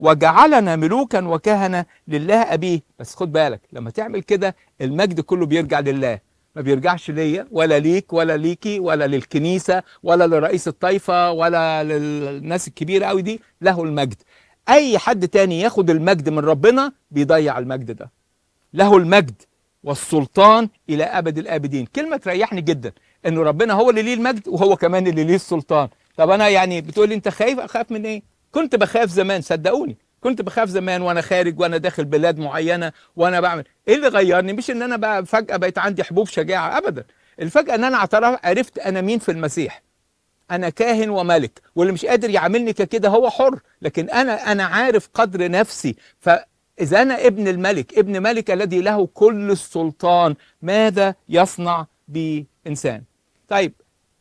وجعلنا ملوكا وكهنة لله أبيه بس خد بالك لما تعمل كده المجد كله بيرجع لله ما بيرجعش ليا ولا ليك ولا ليكي ولا للكنيسة ولا لرئيس الطائفة ولا للناس الكبيرة قوي دي له المجد أي حد تاني ياخد المجد من ربنا بيضيع المجد ده له المجد والسلطان إلى أبد الآبدين كلمة تريحني جدا إنه ربنا هو اللي ليه المجد وهو كمان اللي ليه السلطان طب أنا يعني بتقول لي أنت خايف أخاف من إيه كنت بخاف زمان صدقوني كنت بخاف زمان وانا خارج وانا داخل بلاد معينه وانا بعمل ايه اللي غيرني مش ان انا بقى فجاه بقيت عندي حبوب شجاعه ابدا الفجاه ان انا اعترف عرفت انا مين في المسيح انا كاهن وملك واللي مش قادر يعاملني ككده هو حر لكن انا انا عارف قدر نفسي فاذا انا ابن الملك ابن ملك الذي له كل السلطان ماذا يصنع بانسان طيب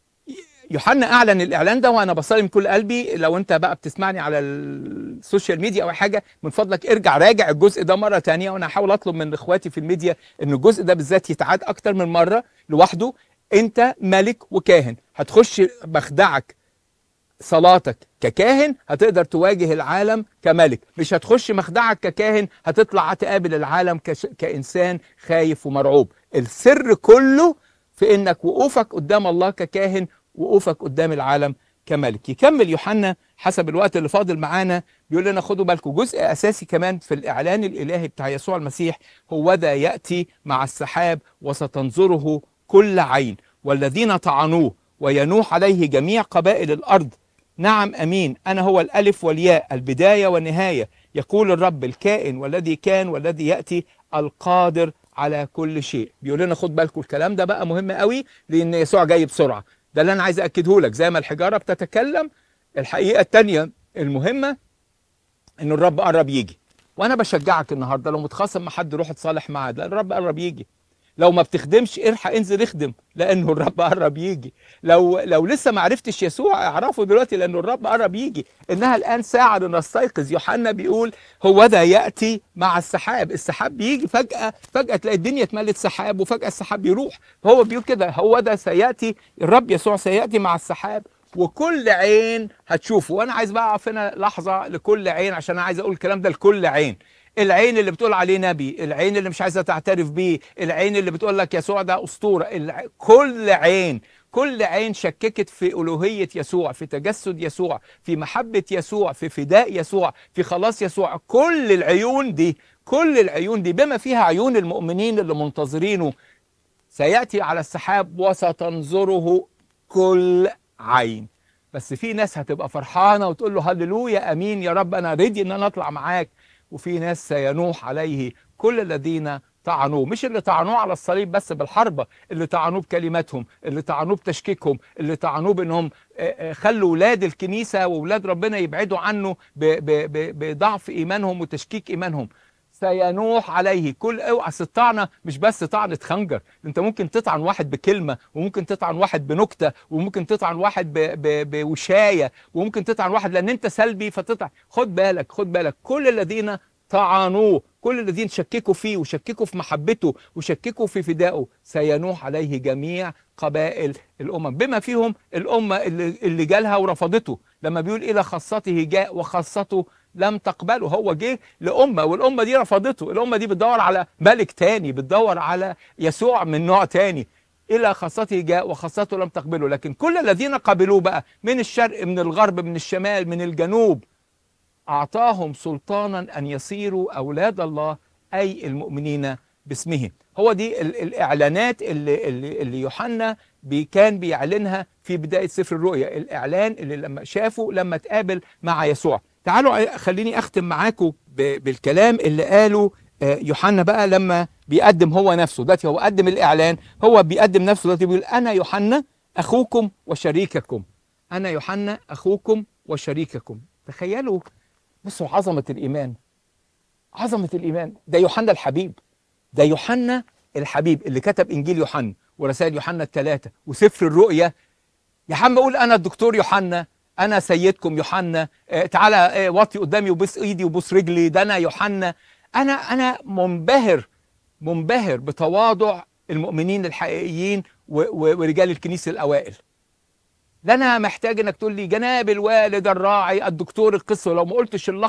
يوحنا اعلن الاعلان ده وانا بصلي من كل قلبي لو انت بقى بتسمعني على السوشيال ميديا او حاجه من فضلك ارجع راجع الجزء ده مره تانية وانا هحاول اطلب من اخواتي في الميديا ان الجزء ده بالذات يتعاد اكتر من مره لوحده انت ملك وكاهن هتخش مخدعك صلاتك ككاهن هتقدر تواجه العالم كملك مش هتخش مخدعك ككاهن هتطلع تقابل العالم كش... كإنسان خايف ومرعوب السر كله في انك وقوفك قدام الله ككاهن وقوفك قدام العالم كملك يكمل يوحنا حسب الوقت اللي فاضل معانا بيقول لنا خدوا بالكم جزء اساسي كمان في الاعلان الالهي بتاع يسوع المسيح هو ذا ياتي مع السحاب وستنظره كل عين والذين طعنوه وينوح عليه جميع قبائل الارض نعم امين انا هو الالف والياء البدايه والنهايه يقول الرب الكائن والذي كان والذي ياتي القادر على كل شيء بيقول لنا خد بالكم الكلام ده بقى مهم قوي لان يسوع جاي بسرعه ده اللي انا عايز اكده لك زي ما الحجاره بتتكلم الحقيقه الثانيه المهمه ان الرب قرب يجي وانا بشجعك النهارده لو متخاصم مع حد روح اتصالح معاه لان الرب قرب يجي لو ما بتخدمش الحق انزل اخدم لانه الرب قرب يجي لو لو لسه ما عرفتش يسوع اعرفه دلوقتي لانه الرب قرب يجي انها الان ساعه لنستيقظ يوحنا بيقول هو ذا ياتي مع السحاب السحاب بيجي فجاه فجاه تلاقي الدنيا اتملت سحاب وفجاه السحاب يروح هو بيقول كده هو ذا سياتي الرب يسوع سياتي مع السحاب وكل عين هتشوفه وانا عايز بقى اقف هنا لحظه لكل عين عشان انا عايز اقول الكلام ده لكل عين العين اللي بتقول عليه نبي العين اللي مش عايزه تعترف بيه العين اللي بتقول لك يسوع ده اسطوره الع... كل عين كل عين شككت في الوهيه يسوع في تجسد يسوع في محبه يسوع في فداء يسوع في خلاص يسوع كل العيون دي كل العيون دي بما فيها عيون المؤمنين اللي منتظرينه سياتي على السحاب وستنظره كل عين بس في ناس هتبقى فرحانه وتقول له هللويا امين يا رب انا ريدي ان انا اطلع معاك وفي ناس سينوح عليه كل الذين طعنوه مش اللي طعنوه على الصليب بس بالحربة اللي طعنوه بكلماتهم اللي طعنوه بتشكيكهم اللي طعنوه بانهم خلوا ولاد الكنيسة وولاد ربنا يبعدوا عنه بضعف ايمانهم وتشكيك ايمانهم سينوح عليه كل اوعى الطعنه مش بس طعنه خنجر انت ممكن تطعن واحد بكلمه وممكن تطعن واحد بنكته وممكن تطعن واحد ب... ب... بوشايه وممكن تطعن واحد لان انت سلبي فتطعن خد بالك خد بالك كل الذين طعنوه كل الذين شككوا فيه وشككوا في محبته وشككوا في فدائه سينوح عليه جميع قبائل الامم بما فيهم الامه اللي, اللي جالها ورفضته لما بيقول الى خاصته جاء وخاصته لم تقبله هو جه لأمة والأمة دي رفضته الأمة دي بتدور على ملك تاني بتدور على يسوع من نوع تاني إلى خاصته جاء وخاصته لم تقبله لكن كل الذين قبلوه بقى من الشرق من الغرب من الشمال من الجنوب أعطاهم سلطانا أن يصيروا أولاد الله أي المؤمنين باسمه هو دي الإعلانات اللي, اللي, اللي يوحنا بي كان بيعلنها في بداية سفر الرؤيا الإعلان اللي لما شافه لما تقابل مع يسوع تعالوا خليني اختم معاكم بالكلام اللي قاله يوحنا بقى لما بيقدم هو نفسه دلوقتي هو قدم الاعلان هو بيقدم نفسه دلوقتي بيقول انا يوحنا اخوكم وشريككم انا يوحنا اخوكم وشريككم تخيلوا بصوا عظمه الايمان عظمه الايمان ده يوحنا الحبيب ده يوحنا الحبيب اللي كتب انجيل يوحنا ورسائل يوحنا الثلاثه وسفر الرؤيا يا عم اقول انا الدكتور يوحنا انا سيدكم يوحنا آه تعالى آه وطي قدامي وبص ايدي وبص رجلي ده انا يوحنا انا انا منبهر منبهر بتواضع المؤمنين الحقيقيين ورجال الكنيسه الاوائل لا انا محتاج انك تقول لي جناب الوالد الراعي الدكتور القصه لو ما قلتش